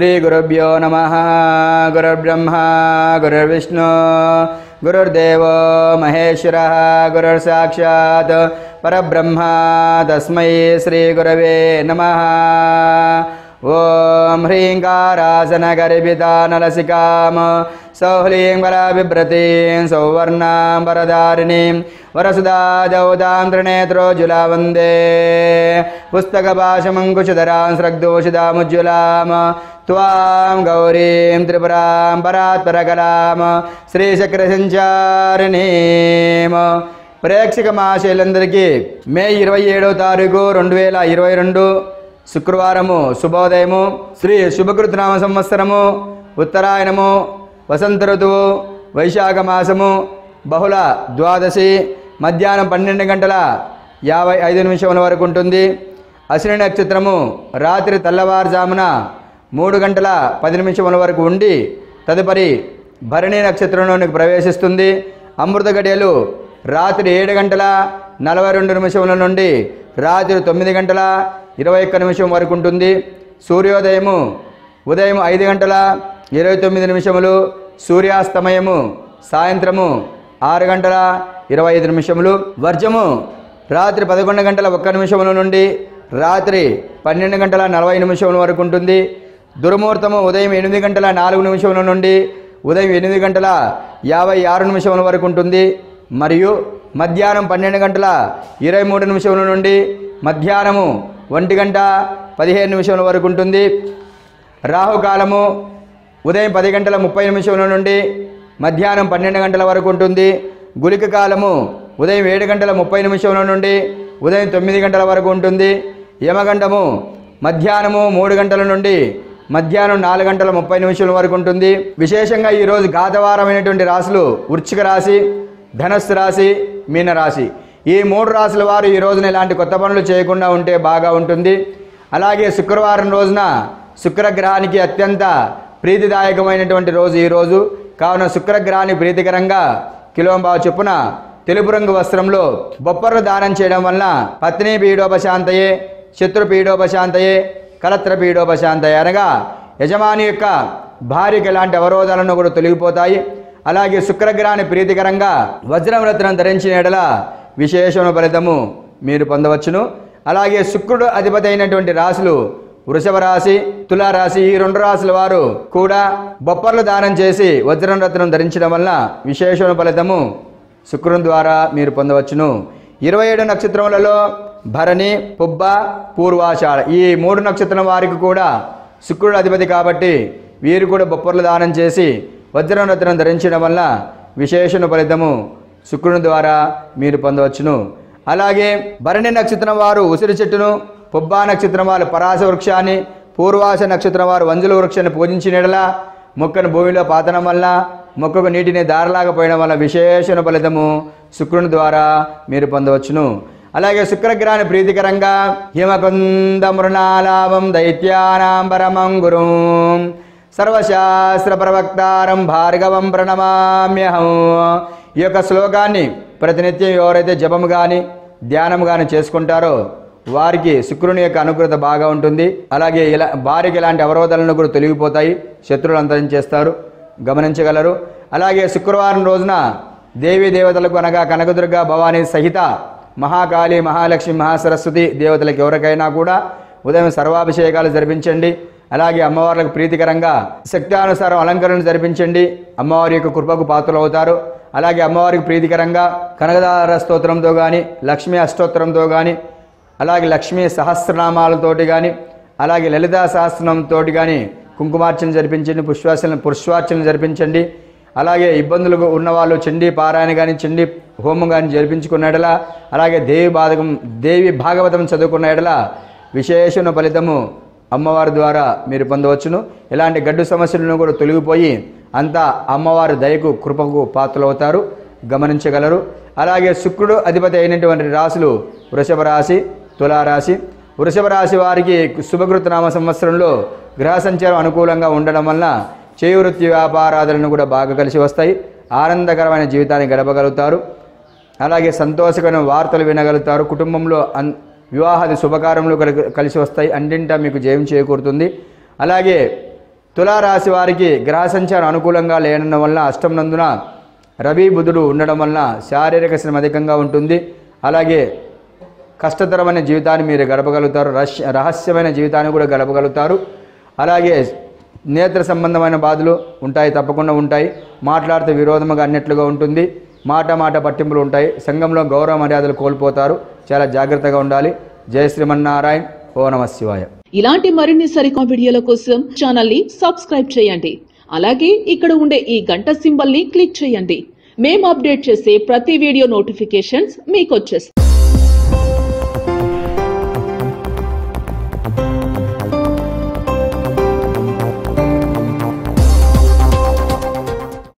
श्रीगुरुभ्यो नमः गुरुर्ब्रह्मा गुरुर्विष्णु गुरुर्देवो महेश्वरः गुरुर्साक्षात् परब्रह्मा तस्मै श्रीगुरवे नमः ॐ ह्रीङ्कारासनगर्भितानलसिकां सौह्लीं वराबिभ्रतीं सौवर्णां वरदारिणीं वरसुदादौदां त्रिनेत्रोज्ज्वला वन्दे पुस्तकपाशमङ्कुशधरां स्रग्दोषितामुज्ज्वलां त्वां गौरीं त्रिपुरां परात्परकलां శ్రీచక్రసంచారిణీం ప్రేక్షక మహాశైలందరికీ మే ఇరవై ఏడో తారీఖు రెండు వేల ఇరవై రెండు శుక్రవారము శుభోదయము శ్రీ శుభకృతనామ సంవత్సరము ఉత్తరాయణము వసంత ఋతువు వైశాఖ మాసము బహుళ ద్వాదశి మధ్యాహ్నం పన్నెండు గంటల యాభై ఐదు నిమిషముల వరకు ఉంటుంది అశ్విని నక్షత్రము రాత్రి తెల్లవారుజామున మూడు గంటల పది నిమిషముల వరకు ఉండి తదుపరి భరణి నక్షత్రంలోనికి ప్రవేశిస్తుంది అమృత గడియలు రాత్రి ఏడు గంటల నలభై రెండు నిమిషముల నుండి రాత్రి తొమ్మిది గంటల ఇరవై ఒక్క నిమిషం వరకు ఉంటుంది సూర్యోదయము ఉదయం ఐదు గంటల ఇరవై తొమ్మిది నిమిషములు సూర్యాస్తమయము సాయంత్రము ఆరు గంటల ఇరవై ఐదు నిమిషములు వర్జము రాత్రి పదకొండు గంటల ఒక్క నిమిషముల నుండి రాత్రి పన్నెండు గంటల నలభై నిమిషముల వరకు ఉంటుంది దుర్ముహూర్తము ఉదయం ఎనిమిది గంటల నాలుగు నిమిషముల నుండి ఉదయం ఎనిమిది గంటల యాభై ఆరు నిమిషముల వరకు ఉంటుంది మరియు మధ్యాహ్నం పన్నెండు గంటల ఇరవై మూడు నిమిషముల నుండి మధ్యాహ్నము ఒంటి గంట పదిహేను నిమిషముల వరకు ఉంటుంది రాహుకాలము ఉదయం పది గంటల ముప్పై నిమిషముల నుండి మధ్యాహ్నం పన్నెండు గంటల వరకు ఉంటుంది గుళిక కాలము ఉదయం ఏడు గంటల ముప్పై నిమిషముల నుండి ఉదయం తొమ్మిది గంటల వరకు ఉంటుంది యమగండము మధ్యాహ్నము మూడు గంటల నుండి మధ్యాహ్నం నాలుగు గంటల ముప్పై నిమిషాల వరకు ఉంటుంది విశేషంగా ఈరోజు గాతవారమైనటువంటి రాశులు వృశ్చిక రాశి ధనస్సు రాశి మీన రాశి ఈ మూడు రాశుల వారు ఈ రోజున ఇలాంటి కొత్త పనులు చేయకుండా ఉంటే బాగా ఉంటుంది అలాగే శుక్రవారం రోజున శుక్రగ్రహానికి అత్యంత ప్రీతిదాయకమైనటువంటి రోజు ఈ రోజు కావున శుక్రగ్రహాన్ని ప్రీతికరంగా కిలోంబావు చొప్పున తెలుపు రంగు వస్త్రంలో బొప్పర్లు దానం చేయడం వలన పత్ని పీడోపశాంతయే శత్రు పీడోపశాంతయే కలత్ర పీడోపశాంతయే అనగా యజమాని యొక్క భార్యకి ఎలాంటి అవరోధాలను కూడా తొలగిపోతాయి అలాగే శుక్రగ్రహాన్ని ప్రీతికరంగా వజ్రం రత్నం ధరించిన ఎడల విశేషణ ఫలితము మీరు పొందవచ్చును అలాగే శుక్రుడు అధిపతి అయినటువంటి రాశులు వృషభ రాశి తులారాశి ఈ రెండు రాశుల వారు కూడా బొప్పర్లు దానం చేసి వజ్రం రత్నం ధరించడం వల్ల విశేషణ ఫలితము శుక్రుని ద్వారా మీరు పొందవచ్చును ఇరవై ఏడు నక్షత్రములలో భరణి పుబ్బ పూర్వాషాఢ ఈ మూడు నక్షత్రం వారికి కూడా శుక్రుడు అధిపతి కాబట్టి వీరు కూడా బొప్పర్లు దానం చేసి వజ్రం రత్నం ధరించడం వల్ల విశేషణ ఫలితము శుక్రుని ద్వారా మీరు పొందవచ్చును అలాగే భరణి నక్షత్రం వారు ఉసిరి చెట్టును పుబ్బా నక్షత్రం వారు పరాస వృక్షాన్ని పూర్వాస నక్షత్రం వారు వంజుల వృక్షాన్ని పూజించినడలా మొక్కను భూమిలో పాతడం వల్ల మొక్కకు నీటిని దారలాగా పోయడం వల్ల విశేషణ ఫలితము శుక్రుని ద్వారా మీరు పొందవచ్చును అలాగే శుక్రగ్రహాన్ని ప్రీతికరంగా హిమకుంద మృణాలాభం దైత్యానాం పరమం గురుం సర్వశాస్త్ర ప్రవక్తారం భార్గవం ప్రణమామ్యహం ఈ యొక్క శ్లోకాన్ని ప్రతినిత్యం ఎవరైతే జపము కానీ ధ్యానం కానీ చేసుకుంటారో వారికి శుక్రుని యొక్క అనుకృత బాగా ఉంటుంది అలాగే ఇలా వారికి ఇలాంటి అవరోధాలను కూడా తొలగిపోతాయి శత్రువులు అంతరించేస్తారు గమనించగలరు అలాగే శుక్రవారం రోజున దేవీ దేవతలకు అనగా కనకదుర్గ భవానీ సహిత మహాకాళి మహాలక్ష్మి మహాసరస్వతి దేవతలకు ఎవరికైనా కూడా ఉదయం సర్వాభిషేకాలు జరిపించండి అలాగే అమ్మవార్లకు ప్రీతికరంగా శక్తానుసారం అలంకరణ జరిపించండి అమ్మవారి యొక్క కృపకు పాత్రలు అవుతారు అలాగే అమ్మవారికి ప్రీతికరంగా కనకదార స్తోత్రంతో కానీ లక్ష్మీ అష్టోత్తరంతో కానీ అలాగే లక్ష్మీ సహస్రనామాలతోటి కానీ అలాగే లలితా సహస్రనంతో కానీ కుంకుమార్చన జరిపించండి పుష్పార్చన పుష్పార్చన జరిపించండి అలాగే ఇబ్బందులు ఉన్నవాళ్ళు చండీ పారాయణ కానీ చండీ హోమం కానీ జరిపించుకున్న ఎడల అలాగే దేవి బాధకం దేవి భాగవతం చదువుకున్న ఎడల విశేషణ ఫలితము అమ్మవారి ద్వారా మీరు పొందవచ్చును ఇలాంటి గడ్డు సమస్యలను కూడా తొలగిపోయి అంతా అమ్మవారి దయకు కృపకు పాత్రలవుతారు గమనించగలరు అలాగే శుక్రుడు అధిపతి అయినటువంటి రాశులు వృషభ రాశి తులారాశి వృషభ రాశి వారికి శుభకృత నామ సంవత్సరంలో గ్రహ సంచారం అనుకూలంగా ఉండడం వలన చేయి వృత్తి వ్యాపారాదులను కూడా బాగా కలిసి వస్తాయి ఆనందకరమైన జీవితాన్ని గడపగలుగుతారు అలాగే సంతోషకరమైన వార్తలు వినగలుగుతారు కుటుంబంలో అన్ వివాహాది శుభకార్యములు కలి- కలిసి వస్తాయి అన్నింటా మీకు జయం చేకూరుతుంది అలాగే తులారాశి వారికి గ్రహ సంచారం అనుకూలంగా లేనందు వల్ల అష్టం నందున రవి బుధుడు ఉండడం వలన శారీరక శ్రమ అధికంగా ఉంటుంది అలాగే కష్టతరమైన జీవితాన్ని మీరు గడపగలుగుతారు రహస్య రహస్యమైన జీవితాన్ని కూడా గడపగలుగుతారు అలాగే నేత్ర సంబంధమైన బాధలు ఉంటాయి తప్పకుండా ఉంటాయి మాట్లాడితే విరోధముగా అన్నట్లుగా ఉంటుంది మాట మాట పట్టింపులు ఉంటాయి సంఘంలో గౌరవ మర్యాదలు కోల్పోతారు చాలా జాగ్రత్తగా ఉండాలి జయ శ్రీమన్నారాయణ ఓ నమ శివాయ ఇలాంటి మరిన్ని సరికొత్త వీడియోల కోసం ఛానల్ ని సబ్స్క్రైబ్ చేయండి అలాగే ఇక్కడ ఉండే ఈ గంట సింబల్ ని క్లిక్ చేయండి మేము అప్డేట్ చేసే ప్రతి వీడియో నోటిఫికేషన్స్ మీకు వచ్చేస్తాయి